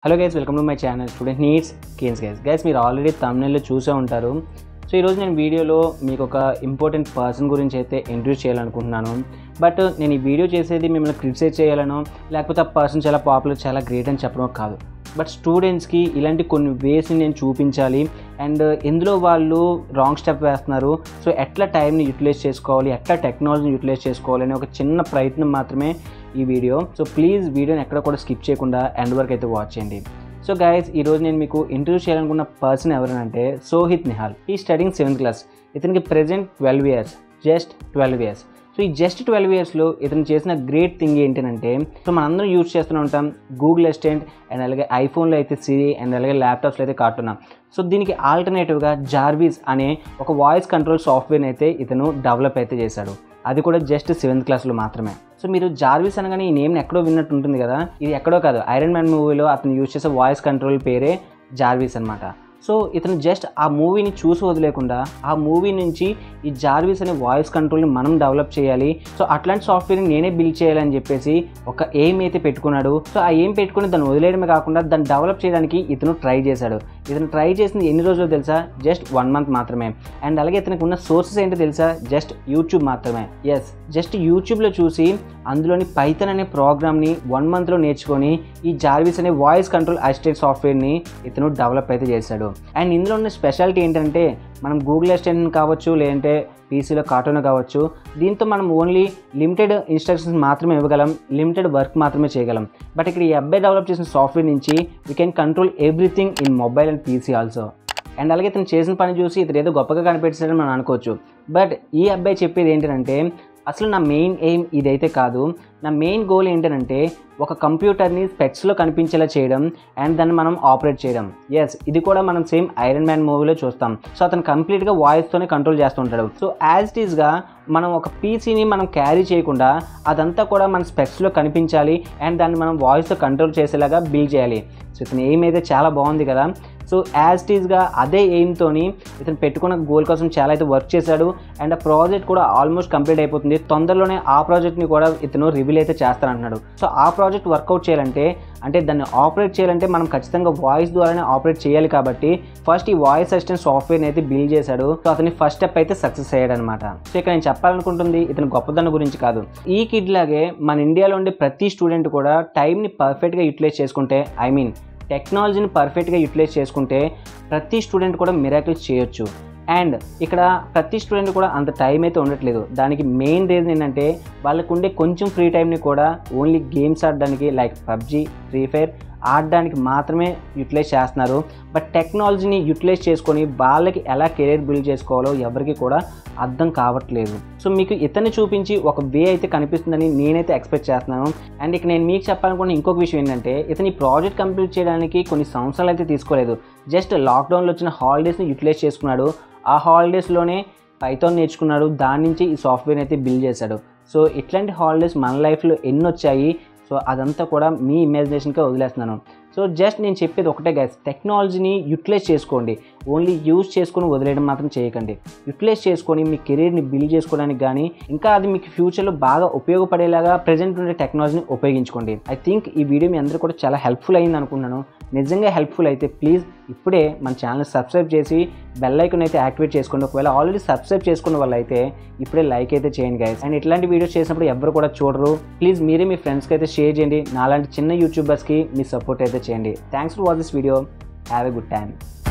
hello guys welcome to my channel student needs కేన్స్ guys guys మీరు already తమిళలో చూసే ఉంటారు సో ఈరోజు నేను వీడియోలో మీకు ఒక ఇంపార్టెంట్ పర్సన్ గురించి అయితే ఇంట్రడ్యూస్ చేయాలనుకుంటున్నాను బట్ నేను ఈ వీడియో చేసేది మిమ్మల్ని క్రిటిసైజ్ చేయాలనో లేకపోతే ఆ పర్సన్ చాలా పాపులర్ చాలా గ్రేట్ అని చెప్పడం కాదు బట్ స్టూడెంట్స్కి ఇలాంటి కొన్ని వేస్ని నేను చూపించాలి అండ్ ఎందులో వాళ్ళు రాంగ్ స్టెప్ వేస్తున్నారు సో ఎట్లా టైంని యూటిలైజ్ చేసుకోవాలి ఎట్లా టెక్నాలజీని యూటిలైజ్ చేసుకోవాలి అనే ఒక చిన్న ప్రయత్నం మాత్రమే ఈ వీడియో సో ప్లీజ్ వీడియోని ఎక్కడ కూడా స్కిప్ చేయకుండా ఎండ్ వరకు అయితే వాచ్ చేయండి సో గైస్ ఈరోజు నేను మీకు ఇంటర్వ్యూ చేయాలనుకున్న పర్సన్ ఎవరంటే సోహిత్ నిహాల్ ఈ స్టడింగ్ సెవెంత్ క్లాస్ ఇతనికి present twelve years just twelve years so ఈ జస్ట్ ట్వెల్వ్ ఇయర్స్లో ఇతను చేసిన గ్రేట్ థింగ్ ఏంటంటే సో మనందరం యూజ్ చేస్తూనే ఉంటాం గూగుల్ అసిస్టెంట్ అండ్ అలాగే ఐఫోన్లో అయితే సిరి అండ్ అలాగే ల్యాప్టాప్స్లో అయితే కార్టున్నాం సో దీనికి ఆల్టర్నేటివ్గా జార్వీస్ అనే ఒక వాయిస్ కంట్రోల్ సాఫ్ట్వేర్ని అయితే ఇతను డెవలప్ అయితే చేశాడు అది కూడా జస్ట్ సెవెంత్ క్లాస్లో మాత్రమే సో మీరు జార్విస్ అనగానే ఈ నేమ్ని ఎక్కడో విన్నట్టు ఉంటుంది కదా ఇది ఎక్కడో కాదు ఐరన్ మ్యాన్ మూవీలో అతను యూజ్ చేసే వాయిస్ కంట్రోల్ పేరే జార్విస్ అనమాట సో ఇతను జస్ట్ ఆ మూవీని చూసి వదిలేకుండా ఆ మూవీ నుంచి ఈ జార్విస్ అనే వాయిస్ కంట్రోల్ని మనం డెవలప్ చేయాలి సో అట్లాంటి సాఫ్ట్వేర్ని నేనే బిల్డ్ చేయాలని చెప్పేసి ఒక ఎయిమ్ అయితే పెట్టుకున్నాడు సో ఆ ఎయిమ్ పెట్టుకుని దాన్ని వదిలేయడమే కాకుండా దాన్ని డెవలప్ చేయడానికి ఇతను ట్రై చేశాడు ఇతను ట్రై చేసింది ఎన్ని రోజులు తెలుసా జస్ట్ వన్ మంత్ మాత్రమే అండ్ అలాగే ఇతనికి ఉన్న సోర్సెస్ ఏంటో తెలుసా జస్ట్ యూట్యూబ్ మాత్రమే ఎస్ జస్ట్ యూట్యూబ్లో చూసి అందులోని పైథన్ అనే ప్రోగ్రామ్ని వన్ మంత్లో నేర్చుకొని ఈ జార్విస్ అనే వాయిస్ కంట్రోల్ అసిస్టెంట్ సాఫ్ట్వేర్ని ఇతను డెవలప్ అయితే చేశాడు అండ్ ఇందులో ఉన్న స్పెషాలిటీ ఏంటంటే మనం గూగుల్ అసిస్టెంట్ కావచ్చు లేదంటే పీసీలో కార్టూన్ కావచ్చు దీంతో మనం ఓన్లీ లిమిటెడ్ ఇన్స్ట్రక్షన్స్ మాత్రమే ఇవ్వగలం లిమిటెడ్ వర్క్ మాత్రమే చేయగలం బట్ ఇక్కడ ఈ అబ్బాయి డెవలప్ చేసిన సాఫ్ట్వేర్ నుంచి we can control everything in mobile and PC also and అలాగే ఇతను చేసిన పని చూసి ఇతను ఏదో గొప్పగా కనిపెట్టాడని మనం అనుకోవచ్చు బట్ ఈ అబ్బాయి చెప్పేది ఏంటంటే అసలు నా మెయిన్ ఎయిమ్ ఇదైతే కాదు నా మెయిన్ గోల్ ఏంటంటే ఒక కంప్యూటర్ని స్పెట్స్లో కనిపించేలా చేయడం అండ్ దాన్ని మనం ఆపరేట్ చేయడం ఎస్ ఇది కూడా మనం సేమ్ ఐరన్ మ్యాన్ మూవీలో చూస్తాం సో అతను కంప్లీట్గా వాయిస్తోనే కంట్రోల్ చేస్తుంటాడు సో యాజ్ ఇట్ ఈస్గా మనం ఒక పీసీని మనం క్యారీ చేయకుండా అదంతా కూడా మన స్పెక్స్లో కనిపించాలి అండ్ దాన్ని మనం వాయిస్తో కంట్రోల్ చేసేలాగా బిల్డ్ చేయాలి సో ఇతను ఎయిమ్ అయితే చాలా బాగుంది కదా సో యాజ్ ఇట్ ఈస్గా అదే ఎయిమ్తోని ఇతను పెట్టుకున్న గోల్ కోసం చాలా అయితే వర్క్ చేశాడు అండ్ ఆ ప్రాజెక్ట్ కూడా ఆల్మోస్ట్ కంప్లీట్ అయిపోతుంది తొందరలోనే ఆ ప్రాజెక్ట్ని కూడా ఇతను రివీల్ అయితే చేస్తానంటున్నాడు సో ఆ ప్రాజెక్ట్ వర్కౌట్ చేయాలంటే అంటే దాన్ని ఆపరేట్ చేయాలంటే మనం ఖచ్చితంగా వాయిస్ ద్వారానే ఆపరేట్ చేయాలి కాబట్టి ఫస్ట్ ఈ వాయిస్ అసిస్టెంట్ సాఫ్ట్వేర్ని అయితే బిల్డ్ చేశాడు సో అతని ఫస్ట్ స్టెప్ అయితే సక్సెస్ అయ్యాడు అనమాట సో ఇక్కడ నేను చెప్పాలనుకుంటుంది ఇతను గొప్పదనం గురించి కాదు ఈ కిడ్ లాగే మన ఇండియాలో ఉండే ప్రతి స్టూడెంట్ కూడా టైంని పర్ఫెక్ట్గా యూటిలైజ్ చేసుకుంటే ఐ మీన్ టెక్నాలజీని పర్ఫెక్ట్గా యూటిలైజ్ చేసుకుంటే ప్రతి స్టూడెంట్ కూడా మిరాకిల్స్ చేయొచ్చు అండ్ ఇక్కడ ప్రతి స్టూడెంట్ కూడా అంత టైం అయితే ఉండట్లేదు దానికి మెయిన్ రీజన్ ఏంటంటే వాళ్ళకు ఉండే కొంచెం ఫ్రీ టైంని కూడా ఓన్లీ గేమ్స్ ఆడడానికి లైక్ పబ్జీ ఫ్రీ ఫైర్ ఆడడానికి మాత్రమే యూటిలైజ్ చేస్తున్నారు బట్ టెక్నాలజీని యూటిలైజ్ చేసుకొని వాళ్ళకి ఎలా కెరీర్ బిల్డ్ చేసుకోవాలో ఎవరికి కూడా అర్థం కావట్లేదు సో మీకు ఇతన్ని చూపించి ఒక వే అయితే కనిపిస్తుందని నేనైతే ఎక్స్పెక్ట్ చేస్తున్నాను అండ్ ఇక నేను మీకు చెప్పాలనుకున్న ఇంకొక విషయం ఏంటంటే ఇతని ప్రాజెక్ట్ కంప్లీట్ చేయడానికి కొన్ని సంవత్సరాలు అయితే తీసుకోలేదు జస్ట్ లాక్డౌన్లో వచ్చిన హాలిడేస్ని యూటిలైజ్ చేసుకున్నాడు ఆ హాలిడేస్లోనే పైథాన్ నేర్చుకున్నాడు దాని నుంచి ఈ సాఫ్ట్వేర్ అయితే బిల్డ్ చేశాడు సో ఇట్లాంటి హాలిడేస్ మన లైఫ్లో ఎన్ని వచ్చాయి సో అదంతా కూడా మీ ఇమాజినేషన్కే వదిలేస్తున్నాను సో జస్ట్ నేను చెప్పేది ఒకటే గైస్ టెక్నాలజీని యూటిలైజ్ చేసుకోండి ఓన్లీ యూజ్ చేసుకొని వదిలేయడం మాత్రం చేయకండి యూటిలైజ్ చేసుకొని మీ కెరీర్ని బిల్డ్ చేసుకోవడానికి కానీ ఇంకా అది మీకు ఫ్యూచర్లో బాగా ఉపయోగపడేలాగా ప్రజెంట్ ఉండే టెక్నాలజీని ఉపయోగించుకోండి ఐ థింక్ ఈ వీడియో మీ అందరూ కూడా చాలా హెల్ప్ఫుల్ అయింది అనుకున్నాను నిజంగా హెల్ప్ఫుల్ అయితే ప్లీజ్ ఇప్పుడే మన ఛానల్ సబ్స్క్రైబ్ చేసి బెల్ ఐకన్ అయితే యాక్టివేట్ చేసుకోండి ఒకవేళ ఆల్రెడీ సబ్స్క్రైబ్ చేసుకున్న వాళ్ళు అయితే ఇప్పుడే లైక్ అయితే చేయండి గైస్ అండ్ ఇట్లాంటి వీడియోస్ చేసినప్పుడు ఎవరు కూడా చూడరు ప్లీజ్ మీరే మీ ఫ్రెండ్స్కి అయితే షేర్ చేయండి నాలాంటి చిన్న యూట్యూబర్స్కి మీ సపోర్ట్ అయితే చేయండి thanks for watch this video have a good time